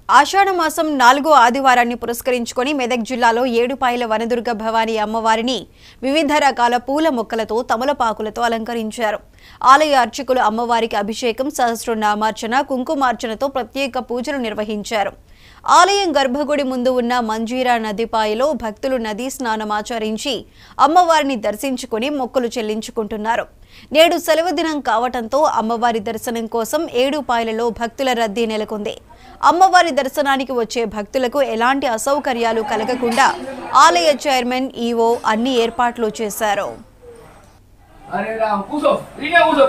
ఆషాఢ మాసం నాలుగో ఆదివారాన్ని పురస్కరించుకొని మెదక్ జిల్లాలో ఏడుపాయల వనదుర్గ భవానీ అమ్మవారిని వివిధ రకాల పూల మొక్కలతో తమలపాకులతో అలంకరించారు ఆలయ అర్చకులు అమ్మవారికి అభిషేకం సహస్రనామార్చన కుంకుమార్చనతో ప్రత్యేక పూజలు నిర్వహించారు ఆలయం గర్భగుడి ముందు ఉన్న మంజీరా నదిపాయలో భక్తులు నదీ స్నానమాచరించి అమ్మవారిని దర్శించుకుని మొక్కులు చెల్లించుకుంటున్నారు నేడు సెలవు దినం కావటంతో అమ్మవారి దర్శనం కోసం ఏడుపాయలలో భక్తుల రద్దీ నెలకొంది అమ్మవారి దర్శనానికి వచ్చే భక్తులకు ఎలాంటి అసౌకర్యాలు కలగకుండా ఆలయ చైర్మన్ ఈవో అన్ని ఏర్పాట్లు చేశారు అరే రామ్ కూసో ఇదే కూసో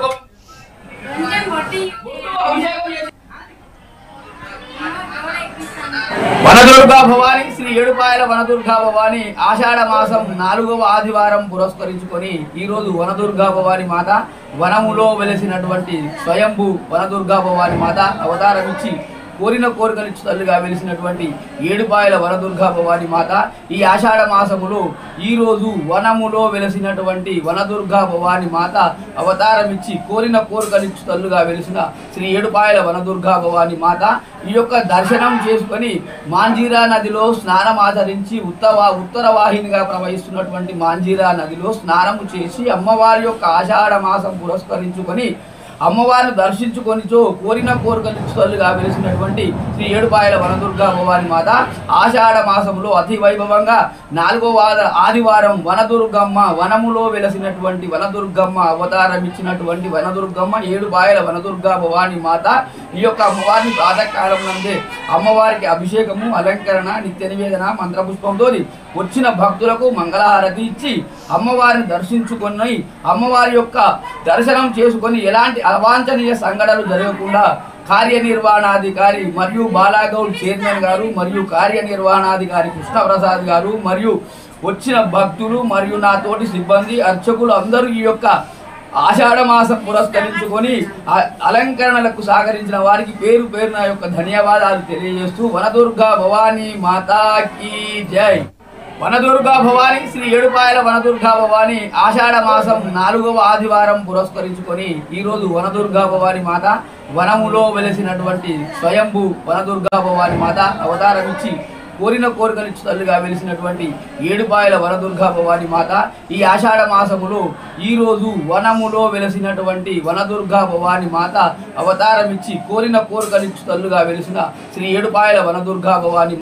వనదుర్గా భవాని శ్రీ ఏడుపాయల వనదుర్గా భవాని ఆషాఢ మాసం నాలుగవ ఆదివారం పురస్కరించుకొని ఈ రోజు వనదుర్గా భవాని మాత వనములో వెలిసినటువంటి స్వయంభూ వనదుర్గా భవాని మాత అవతారం ఇచ్చి కోరిన కోరికలిచ్చు తల్లిగా వెలిసినటువంటి ఏడుపాయల వనదుర్గా భవాని మాత ఈ ఆషాఢ మాసములో ఈ రోజు వనములో వెలిసినటువంటి వనదుర్గా భవాని మాత అవతారం ఇచ్చి కోరిన కోరికలిచ్చు తల్లుగా వెలిసిన శ్రీ ఏడుపాయల వనదుర్గా భవాని మాత ఈ యొక్క దర్శనం చేసుకొని మాంజీరా నదిలో స్నానం ఆచరించి ఉత్తవ ఉత్తర వాహినిగా ప్రవహిస్తున్నటువంటి మాంజీరా నదిలో స్నానము చేసి అమ్మవారి యొక్క ఆషాఢ మాసం పురస్కరించుకొని అమ్మవారిని దర్శించుకొనిచో కోరిన కోరికలు తల్లిగా వెలిసినటువంటి శ్రీ ఏడుపాయల వనదుర్గా భవాని మాత ఆషాఢ మాసంలో అతి వైభవంగా నాలుగో వాద ఆదివారం వనదుర్గమ్మ వనములో వెలసినటువంటి వనదుర్గమ్మ అవతారం ఇచ్చినటువంటి వనదుర్గమ్మ ఏడుపాయల వనదుర్గా భవాని మాత ఈ యొక్క అమ్మవారిని ప్రాతకాలం నందే అమ్మవారికి అభిషేకము అలంకరణ నిత్య నివేదన మంత్రపుష్పంతో వచ్చిన భక్తులకు మంగళహారతి ఇచ్చి అమ్మవారిని దర్శించుకొని అమ్మవారి యొక్క దర్శనం చేసుకొని ఎలాంటి అవాంఛనీయ సంఘటనలు జరగకుండా కార్యనిర్వహణాధికారి మరియు బాలాగౌడ్ చైర్మన్ గారు మరియు కార్యనిర్వహణాధికారి కృష్ణప్రసాద్ గారు మరియు వచ్చిన భక్తులు మరియు నా తోటి సిబ్బంది అర్చకులు అందరూ ఈ యొక్క ఆషాఢ మాసం పురస్కరించుకొని ఆ- అలంకరణలకు సహకరించిన వారికి పేరు పేరు నా యొక్క ధన్యవాదాలు తెలియజేస్తూ వనదుర్గా భవానీ మాతాకి జై వనదుర్గా భవాని శ్రీ ఏడుపాయల వనదుర్గా భవాని ఆషాఢ మాసం నాలుగవ ఆదివారం పురస్కరించుకొని ఈ రోజు వనదుర్గా భవాని మాత వనములో వెలిసినటువంటి స్వయంభూ వనదుర్గా భవాని మాత అవతారం ఇచ్చి కోరిన కోరికలిచ్చు తల్లిగా వెలిసినటువంటి ఏడుపాయల వనదుర్గా భవాని మాత ఈ ఆషాఢ మాసములో ఈ రోజు వనములో వెలిసినటువంటి వనదుర్గా భవాని మాత అవతారం ఇచ్చి కోరిన కోరికలిచ్చు తల్లుగా వెలిసిన శ్రీ ఏడుపాయల వనదుర్గా భవాని